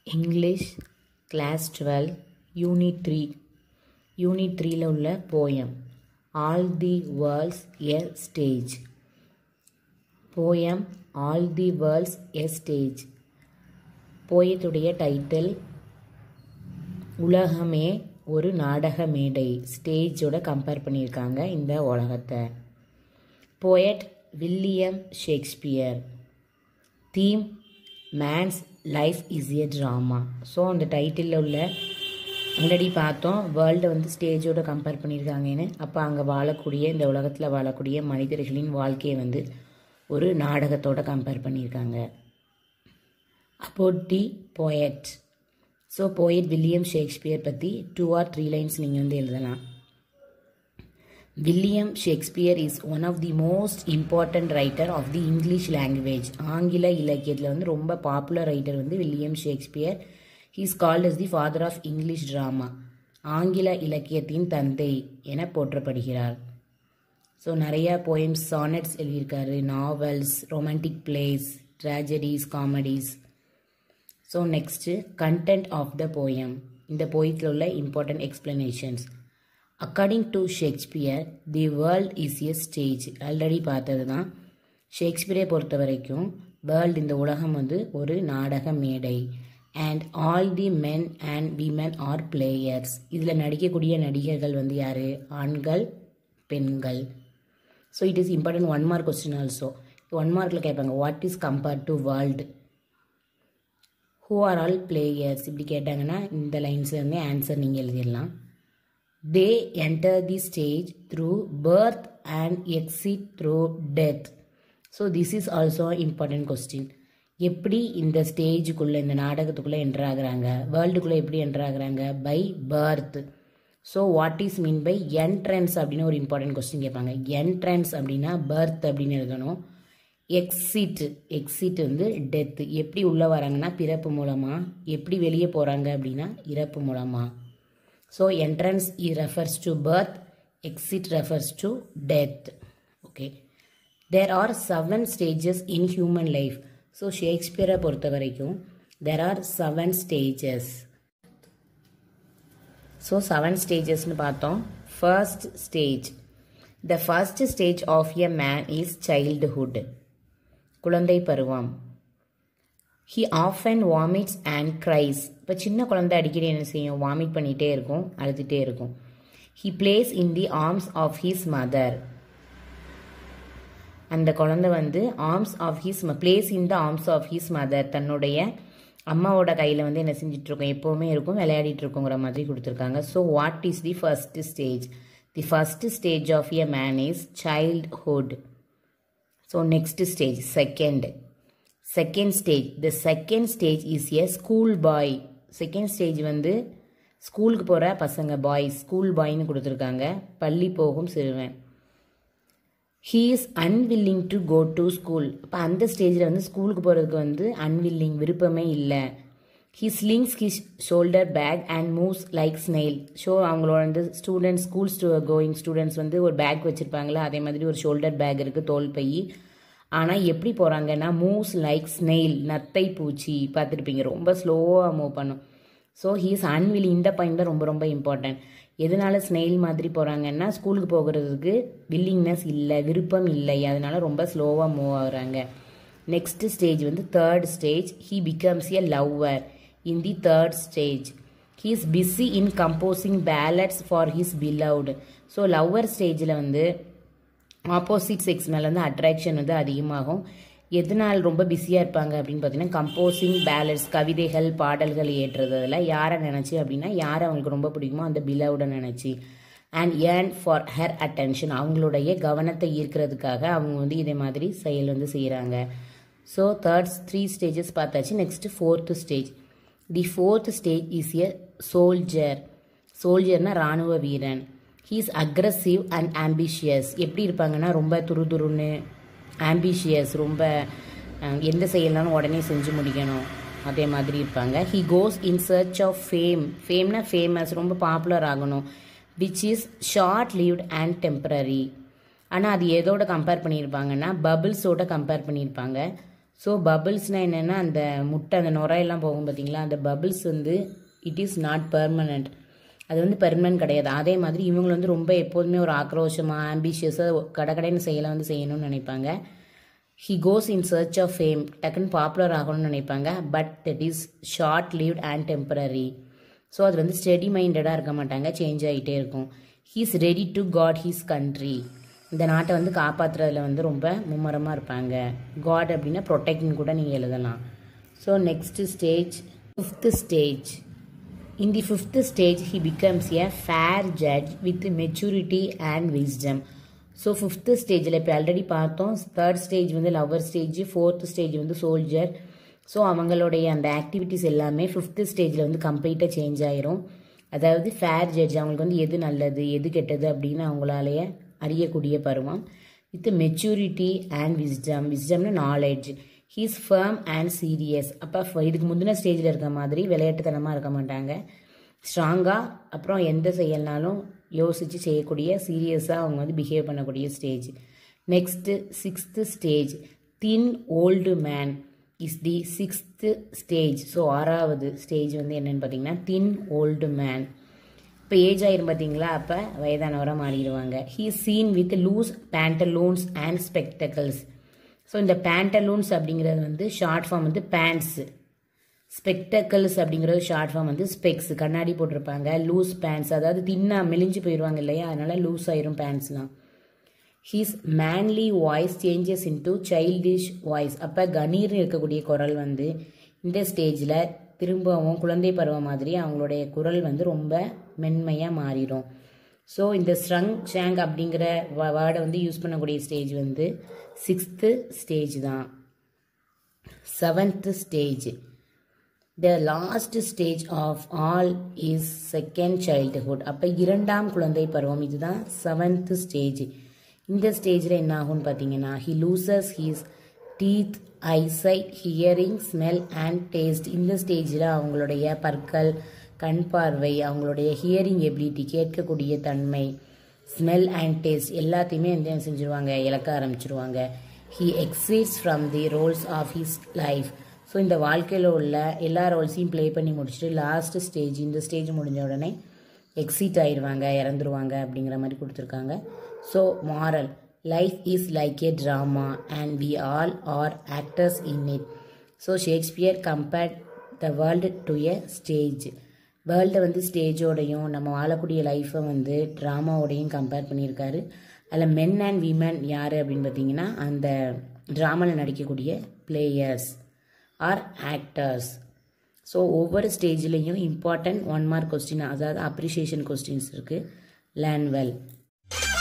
English class twelve unit three unit த்ரீல உள்ள poem all the world's a stage poem all the world's a stage போயத்துடைய title உலகமே ஒரு நாடக மேடை ஸ்டேஜோட கம்பேர் பண்ணியிருக்காங்க இந்த உலகத்தை poet William Shakespeare theme man's life is a drama so அந்த டைட்டிலில் உள்ள ஆல்ரெடி பார்த்தோம் வேர்ல்டை வந்து ஸ்டேஜோட கம்பேர் பண்ணியிருக்காங்கன்னு அப்போ அங்கே வாழக்கூடிய இந்த உலகத்தில் வாழக்கூடிய மனிதர்களின் வாழ்க்கையை வந்து ஒரு நாடகத்தோட கம்பேர் பண்ணியிருக்காங்க about the poet so poet William Shakespeare பற்றி டூ ஆர் த்ரீ லைன்ஸ் நீங்கள் வந்து எழுதலாம் William Shakespeare is one of the most important writer of the English language ஆங்கில இலக்கியத்தில் வந்து ரொம்ப பாப்புலர் ரைட்டர் வந்து William Shakespeare he's called as the father of English drama ஆங்கில இலக்கியத்தின் தந்தை என போற்றப்படுகிறார் ஸோ நிறையா போயம்ஸ் சானட்ஸ் எழுதியிருக்காரு novels romantic plays tragedies comedies so next content of the poem இந்த போயத்தில் உள்ள important explanations according to Shakespeare the world is a stage already பார்த்தது தான் ஷேக்ஸ்பியரை பொறுத்த வரைக்கும் வேர்ல்டு இந்த உலகம் வந்து ஒரு நாடக மேடை and all the men and women are players இதில் நடிக்கக்கூடிய நடிகர்கள் வந்து யார் ஆண்கள் பெண்கள் so it is important one mark question also one மார்க்கில் கேட்பாங்க what is compared to world who are all players இப்படி கேட்டாங்கன்னா இந்த லைன்ஸ்லேருந்து ஆன்சர் நீங்கள் எழுதிடலாம் they enter the stage through birth and exit through death so this is also important question எப்படி இந்த ஸ்டேஜுக்குள்ளே இந்த நாடகத்துக்குள்ளே என்டர் ஆகுறாங்க வேர்ல்டுக்குள்ளே எப்படி என்டர் ஆகுறாங்க by birth so what is mean by entrance அப்படின்னு ஒரு இம்பார்ட்டன்ட் கொஸ்டின் கேட்பாங்க என்ட்ரன்ஸ் அப்படின்னா பர்த் அப்படின்னு எழுதணும் எக்ஸிட் எக்ஸிட் வந்து டெத்து எப்படி உள்ளே வராங்கன்னா பிறப்பு மூலமாக எப்படி வெளியே போகிறாங்க அப்படின்னா இறப்பு மூலமாக ஸோ என்ட்ரன்ஸ் இ refers to birth exit refers to death okay there are seven stages in human life so ஷேக்ஸ்பியரை பொறுத்த வரைக்கும் there are seven stages so seven ஸ்டேஜஸ்னு பார்த்தோம் first stage the first stage of a man is childhood குழந்தை பருவம் he often vomits and cries இப்போ சின்ன குழந்தை அடிக்கடி என்ன செய்யும் வாமிட் பண்ணிகிட்டே இருக்கும் அழுதுகிட்டே இருக்கும் he plays in the arms of his mother அந்த குழந்தை வந்து arms of his plays in the arms of his mother தன்னுடைய அம்மாவோட கையில் வந்து என்ன செஞ்சிட்ருக்கோம் எப்போவுமே இருக்கும் விளையாடிட்டு இருக்கோங்கிற மாதிரி கொடுத்துருக்காங்க so what is the first stage the first stage of a man is childhood so next stage second second stage the second stage is a school boy second stage வந்து ஸ்கூலுக்கு போகிற பசங்க பாய்ஸ் ஸ்கூல் பாய்னு கொடுத்துருக்காங்க பள்ளி போகும் சிறுவன் he is unwilling to go to school இப்போ அந்த ஸ்டேஜில் வந்து ஸ்கூலுக்கு போகிறதுக்கு வந்து அன்வில்லிங் விருப்பமே இல்லை he slings his shoulder bag and moves like snail so அவங்களோட வந்து students school stu going students வந்து ஒரு பேக் வச்சுருப்பாங்களா அதே மாதிரி ஒரு ஷோல்டர் பேக் இருக்குது தோல் பை ஆனால் எப்படி போகிறாங்கன்னா மூவ்ஸ் லைக் ஸ்னெயில் நத்தை பூச்சி பார்த்துருப்பீங்க ரொம்ப ஸ்லோவாக மூவ் பண்ணும் ஸோ ஹீஸ் அன்விலி இந்த பாயிண்ட் தான் ரொம்ப ரொம்ப இம்பார்ட்டன்ட் எதனால ஸ்னெயில் மாதிரி போகிறாங்கன்னா ஸ்கூலுக்கு போகிறதுக்கு வில்லிங்னஸ் இல்லை விருப்பம் இல்லை அதனால ரொம்ப ஸ்லோவாக மூவ் ஆகுறாங்க நெக்ஸ்ட் ஸ்டேஜ் வந்து third stage he becomes a lover in the third stage he is busy in composing ballads for his beloved so lover ஸ்டேஜில் வந்து ஆப்போசிட் செக்ஸ் மேலே வந்து அட்ராக்ஷன் வந்து அதிகமாகும் எதனால் ரொம்ப பிஸியாக இருப்பாங்க அப்படின்னு பார்த்தீங்கன்னா கம்போசிங் பேலன்ஸ் கவிதைகள் பாடல்கள் ஏற்றுறது அதில் யாரை நினச்சி அப்படின்னா யாரை அவங்களுக்கு ரொம்ப பிடிக்குமோ அந்த பிலவுட நினச்சி and earn for her attention அவங்களுடைய கவனத்தை ஈர்க்கிறதுக்காக அவங்க வந்து இதே மாதிரி செயல் வந்து செய்கிறாங்க ஸோ தேர்ட் த்ரீ ஸ்டேஜஸ் பார்த்தாச்சு next fourth stage the fourth stage is a soldier சோல்ஜர்னா இராணுவ வீரன் ஹீஸ் அக்ரஸிவ் அண்ட் ஆம்பிஷியஸ் எப்படி இருப்பாங்கன்னா ரொம்ப துருதுருன்னு ஆம்பிஷியஸ் ரொம்ப எந்த செயல்னாலும் உடனே செஞ்சு முடிக்கணும் அதே மாதிரி இருப்பாங்க he goes in search of fame ஃபேம்னா ஃபேமஸ் ரொம்ப பாப்புலர் ஆகணும் which is short lived and temporary ஆனால் அது எதோட கம்பேர் பண்ணியிருப்பாங்கன்னா பபிள்ஸோட கம்பேர் பண்ணியிருப்பாங்க ஸோ பபிள்ஸ்னால் என்னென்னா அந்த முட்டை அந்த நுரையெல்லாம் போகும் பார்த்தீங்களா அந்த பபிள்ஸ் வந்து இட் இஸ் நாட் பெர்மனண்ட் அது வந்து பெர்மனன்ட் கிடையாது அதே மாதிரி இவங்க வந்து ரொம்ப எப்போதுமே ஒரு ஆக்ரோஷமாக ஆம்பிஷியஸாக கடகடைன்னு செயலை வந்து செய்யணும்னு நினைப்பாங்க he goes in search of fame டக்குன்னு பாப்புலர் ஆகணும்னு நினைப்பாங்க but that is short lived and temporary so அது வந்து ஸ்டெடி மைண்டடாக இருக்க மாட்டாங்க சேஞ்ச் ஆகிட்டே இருக்கும் he's ready to guard his country இந்த நாட்டை வந்து காப்பாற்றுறதுல வந்து ரொம்ப மும்மரமாக இருப்பாங்க காட் அப்படின்னா ப்ரொடெக்ட்னு கூட நீங்கள் எழுதலாம் so next stage fifth stage In the fifth stage, he becomes a fair judge with maturity and wisdom. So fifth ஸ்டேஜில் இப்போ ஆல்ரெடி பார்த்தோம் தேர்ட் ஸ்டேஜ் வந்து லவ்வர் ஸ்டேஜ் ஃபோர்த் ஸ்டேஜ் வந்து சோல்ஜர் ஸோ அவங்களுடைய அந்த ஆக்டிவிட்டீஸ் எல்லாமே ஃபிஃப்த்து ஸ்டேஜில் வந்து கம்ப்ளீட்டாக சேஞ்ச் ஆயிரும் அதாவது ஃபேர் ஜட்ஜ் அவங்களுக்கு வந்து எது நல்லது எது கெட்டது அப்படின்னு அவங்களாலேயே அறியக்கூடிய பருவம் வித் மெச்சூரிட்டி அண்ட் விஸ்டம் விஸ்டம்னு knowledge he's firm and serious அப்போ இதுக்கு முந்தின ஸ்டேஜில் இருக்க மாதிரி விளையாட்டுத்தனமாக இருக்க மாட்டாங்க ஸ்ட்ராங்காக அப்புறம் எந்த செயல்னாலும் யோசித்து செய்யக்கூடிய சீரியஸாக அவங்க வந்து பிஹேவ் பண்ணக்கூடிய stage next sixth stage thin old man is the sixth stage so ஆறாவது ஸ்டேஜ் வந்து என்னென்னு பார்த்தீங்கன்னா தின் ஓல்டு மேன் இப்போ ஏஜ் ஆயிரும் பார்த்தீங்களா அப்போ வயதானவராக மாறிடுவாங்க he seen with loose pantaloons and spectacles so இந்த பேண்டலூன்ஸ் அப்படிங்கிறது வந்து ஷார்ட் ஃபார்ம் வந்து பேண்ட்ஸு ஸ்பெக்டக்கல்ஸ் அப்படிங்கிறது ஷார்ட் ஃபார்ம் வந்து ஸ்பெக்ஸ் கண்ணாடி போட்டிருப்பாங்க லூஸ் பேண்ட்ஸ் அதாவது தின்னா மெலிஞ்சு போயிடுவாங்க இல்லையா அதனால லூஸ் ஆயிரும் பேண்ட்ஸ்லாம் his manly voice changes into childish voice அப்போ கணீர்னு இருக்கக்கூடிய குரல் வந்து இந்த ஸ்டேஜில் திரும்பவும் குழந்தை பருவம் மாதிரி அவங்களுடைய குரல் வந்து ரொம்ப மென்மையாக மாறிடும் ஸோ இந்த ஸ்ட்ரங் ஷேங் அப்படிங்கிற வேர்டை வந்து யூஸ் பண்ணக்கூடிய ஸ்டேஜ் வந்து சிக்ஸ்த்து ஸ்டேஜ் தான் seventh stage the last stage of all is second childhood அப்போ இரண்டாம் குழந்தை பருவம் இதுதான் செவன்த்து ஸ்டேஜ் இந்த ஸ்டேஜில் என்ன ஆகும்னு பார்த்தீங்கன்னா he loses his teeth eyesight hearing smell and taste இந்த ஸ்டேஜில் அவங்களுடைய பற்கள் கண் பார்வை அவங்களுடைய ஹியரிங் எபிலிட்டி கேட்கக்கூடிய தன்மை ஸ்மெல் அண்ட் டேஸ்ட் எல்லாத்தையுமே வந்து என்ன செஞ்சுருவாங்க இழக்க ஆரம்பிச்சிருவாங்க he exits from the roles of his life so இந்த வாழ்க்கையில் உள்ள எல்லா ரோல்ஸையும் ப்ளே பண்ணி முடிச்சுட்டு லாஸ்ட் ஸ்டேஜ் இந்த ஸ்டேஜ் முடிஞ்ச உடனே எக்ஸிட் ஆயிடுவாங்க இறந்துருவாங்க அப்படிங்கிற மாதிரி கொடுத்துருக்காங்க so moral life is like a drama and we all are actors in it so Shakespeare compared the world to a stage வேர்ல்டை வந்து ஸ்டேஜோடையும் நம்ம வாழக்கூடிய லைஃப்பை வந்து ட்ராமாவோடையும் கம்பேர் பண்ணியிருக்காரு அதில் மென் அண்ட் விமன் யார் அப்படின்னு பார்த்தீங்கன்னா அந்த ட்ராமாவில் நடிக்கக்கூடிய பிளேயர்ஸ் ஆர் ஆக்டர்ஸ் ஸோ ஒவ்வொரு ஸ்டேஜ்லேயும் இம்பார்ட்டன்ட் ஒன் மார்க் கொஸ்டின் அதாவது அப்ரிஷியேஷன் கொஸ்டின்ஸ் இருக்குது லேர்ன் வெல்